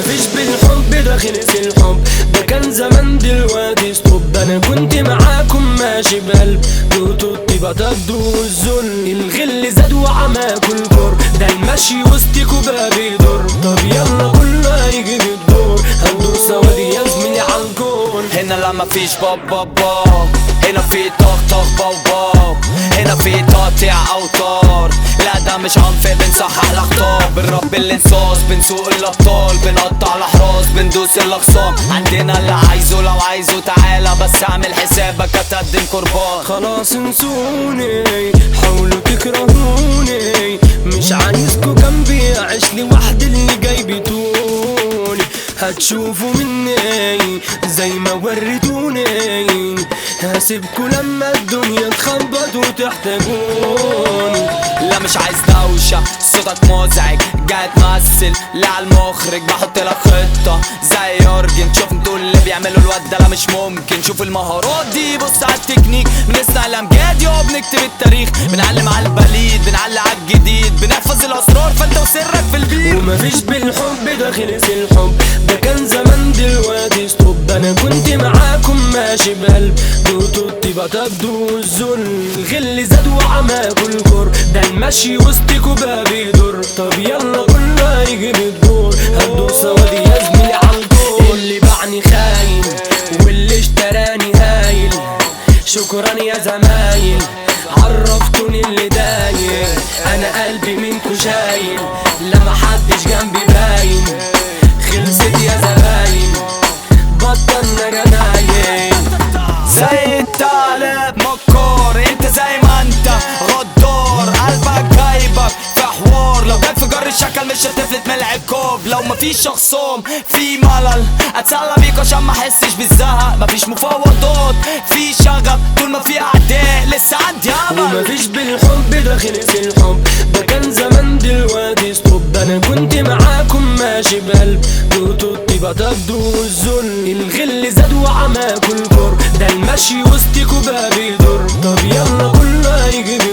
ومفيش بالحب ده خلص الحب ده كان زمان دلوقتي ستوب انا كنت معاكم ماشي بقلب دوتوا الطيبة تاخدوا الذل الغل زاد وعماكوا الكر ده المشي وسطكوا بقى بيضر طب يلا كله هيجي بالدور هندوس سوادي يا زميلي عالكون هنا لا مفيش باب باب باب هنا في طخ طخ باو باو هنا في تقطيع اوتار لا ده مش عنف بنصحح الاخطاء بنربي الانصاص بنسوق الابطال بنقطع الاحراس بندوس الاخصام عندنا اللي عايزه لو عايزه تعالى بس اعمل حسابك هتقدم قربان خلاص انسوني حاولوا تكرهوني مش عايزكوا جنبي اعيش لوحدي اللي جاي بتوني هتشوفوا مني زي ما وريتوني هسيبكوا لما الدنيا تخبط وتحتاجوني لا مش عايز دوشة صوتك مزعج جاي تمثل لا على المخرج بحط لك خطة زي يورجن شوف انتوا اللي بيعملوا الواد ده لا مش ممكن شوف المهارات دي بص على التكنيك بنصنع الامجاد يا بنكتب التاريخ بنعلم على البليد بنعلم على الجديد بنحفظ الاسرار فانت وسرك في البيت ومفيش بالحب ده خلص الحب ده كان زمان دلوقتي ستوب انا كنت معاكم ماشي بقلب دوتوا الطيبة تاخدوا الذل الغل زاد وعماكوا الكر ده المشي وسطكوا بقى بيضر طب يلا كله هيجي بالدور هدوا سوادي يا زميلي عالكون اللي باعني خاين واللي اشتراني هايل شكرا يا زمايل عرفتوني اللي داير انا قلبي منكو شايل لا محدش جنبي باين خلصت يا زباين بطلنا جناين زي الطالب مكار انت زي ما انت غدار قلبك جايبك في حوار لو جت في جر الشكل مش هتفلت من العقاب لو مفيش شخصهم في ملل اتسلى بيك عشان ما احسش بالزهق مفيش مفاوضات في شغب طول ما في اعداء لسه عندي امل ومفيش بالحب ده خلص الحب ده كان زمان دلوقتي ستوب انا كنت معاكم ماشي بقلب دوتوا الطيبة تاخدوا الذل الغل زاد وعماكوا الكر ده المشي وسطكوا بقى بيضر طب يلا كله هيجي